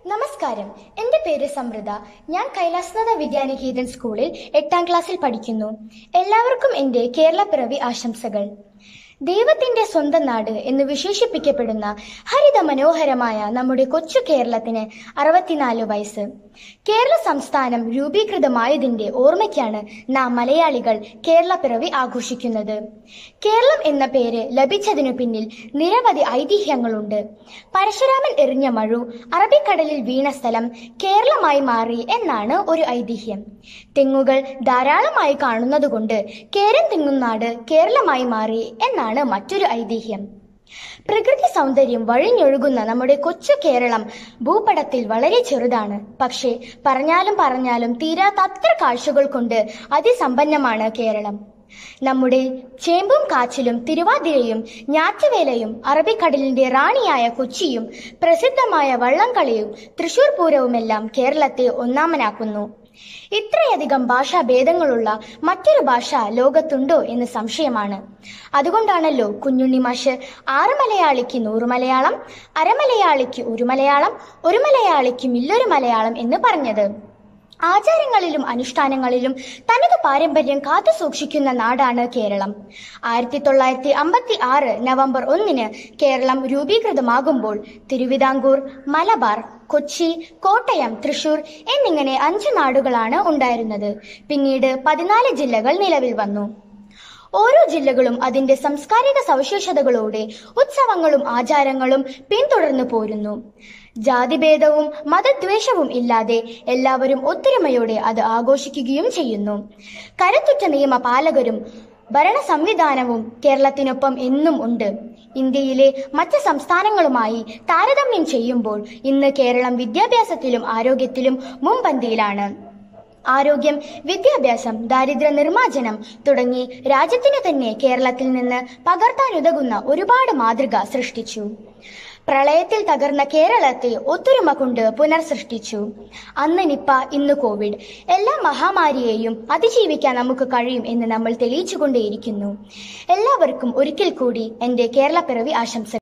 നമസ്കാരം എന്റെ പേര് സമൃദ്ധ ഞാൻ കൈലാസനാഥ വിദ്യാനികേതൻ സ്കൂളിൽ എട്ടാം ക്ലാസ്സിൽ പഠിക്കുന്നു എല്ലാവർക്കും എന്റെ കേരള പിറവി ആശംസകൾ ദൈവത്തിന്റെ സ്വന്തം നാട് എന്ന് വിശേഷിപ്പിക്കപ്പെടുന്ന ഹരിത മനോഹരമായ നമ്മുടെ കൊച്ചു കേരളത്തിന് അറുപത്തിനാല് വയസ്സ് കേരള സംസ്ഥാനം രൂപീകൃതമായതിന്റെ ഓർമ്മയ്ക്കാണ് നാം മലയാളികൾ കേരള പിറവി ആഘോഷിക്കുന്നത് കേരളം എന്ന പേര് ലഭിച്ചതിനു പിന്നിൽ നിരവധി ഐതിഹ്യങ്ങളുണ്ട് പരശുരാമൻ എറിഞ്ഞ മഴു അറബിക്കടലിൽ വീണ സ്ഥലം കേരളമായി മാറി എന്നാണ് ഒരു ഐതിഹ്യം തെങ്ങുകൾ ധാരാളമായി കാണുന്നതുകൊണ്ട് കേരം തെങ്ങുംനാട് കേരളമായി മാറി എന്നാണ് മറ്റൊരു ഐതിഹ്യം പ്രകൃതി സൗന്ദര്യം വഴിഞ്ഞൊഴുകുന്ന നമ്മുടെ കൊച്ചു കേരളം ഭൂപടത്തിൽ വളരെ ചെറുതാണ് പക്ഷേ പറഞ്ഞാലും പറഞ്ഞാലും തീരാത്ത അത്ര കാഴ്ചകൾ കൊണ്ട് അതിസമ്പന്നമാണ് കേരളം നമ്മുടെ ചേമ്പും കാച്ചിലും തിരുവാതിരയും ഞാറ്റുവേലയും അറബിക്കടലിന്റെ റാണിയായ കൊച്ചിയും പ്രസിദ്ധമായ വള്ളംകളിയും തൃശൂർ പൂരവുമെല്ലാം കേരളത്തെ ഒന്നാമനാക്കുന്നു ഇത്രയധികം ഭാഷാ ഭേദങ്ങളുള്ള മറ്റൊരു ഭാഷ ലോകത്തുണ്ടോ എന്ന് സംശയമാണ് അതുകൊണ്ടാണല്ലോ കുഞ്ഞുണ്ണി മാഷ് ആറ് മലയാളിക്ക് നൂറ് മലയാളം അരമലയാളിക്ക് ഒരു മലയാളം ഒരു മലയാളിക്ക് മില്ലൊരു മലയാളം എന്ന് പറഞ്ഞത് ആചാരങ്ങളിലും അനുഷ്ഠാനങ്ങളിലും തനത് പാരമ്പര്യം കാത്തു സൂക്ഷിക്കുന്ന നാടാണ് കേരളം ആയിരത്തി തൊള്ളായിരത്തി അമ്പത്തി ആറ് നവംബർ ഒന്നിന് കേരളം രൂപീകൃതമാകുമ്പോൾ തിരുവിതാംകൂർ മലബാർ കൊച്ചി കോട്ടയം തൃശൂർ എന്നിങ്ങനെ അഞ്ച് നാടുകളാണ് ഉണ്ടായിരുന്നത് പിന്നീട് പതിനാല് ജില്ലകൾ നിലവിൽ വന്നു ഓരോ ജില്ലകളും അതിന്റെ സാംസ്കാരിക സവിശേഷതകളോടെ ഉത്സവങ്ങളും ആചാരങ്ങളും പിന്തുടർന്നു പോരുന്നു ജാതിഭേദവും മതദ്വേഷവും ഇല്ലാതെ എല്ലാവരും ഒത്തൊരുമയോടെ അത് ആഘോഷിക്കുകയും ചെയ്യുന്നു കരുത്തുറ്റ നിയമപാലകരും ഭരണ സംവിധാനവും കേരളത്തിനൊപ്പം എന്നും ഉണ്ട് ഇന്ത്യയിലെ മറ്റ് സംസ്ഥാനങ്ങളുമായി താരതമ്യം ചെയ്യുമ്പോൾ ഇന്ന് കേരളം വിദ്യാഭ്യാസത്തിലും ആരോഗ്യത്തിലും മുൻപന്തിയിലാണ് ആരോഗ്യം വിദ്യാഭ്യാസം ദാരിദ്ര്യ നിർമ്മാർജ്ജനം തുടങ്ങി രാജ്യത്തിന് തന്നെ കേരളത്തിൽ നിന്ന് പകർത്താനുതകുന്ന ഒരുപാട് മാതൃക സൃഷ്ടിച്ചു പ്രളയത്തിൽ തകർന്ന കേരളത്തെ ഒത്തൊരുമ കൊണ്ട് പുനർസൃഷ്ടിച്ചു അന്ന് നിപ്പ ഇന്ന് കോവിഡ് എല്ലാ മഹാമാരിയെയും അതിജീവിക്കാൻ നമുക്ക് കഴിയും എന്ന് നമ്മൾ തെളിയിച്ചുകൊണ്ടേയിരിക്കുന്നു എല്ലാവർക്കും ഒരിക്കൽ കൂടി എൻ്റെ കേരള പിറവി ആശംസ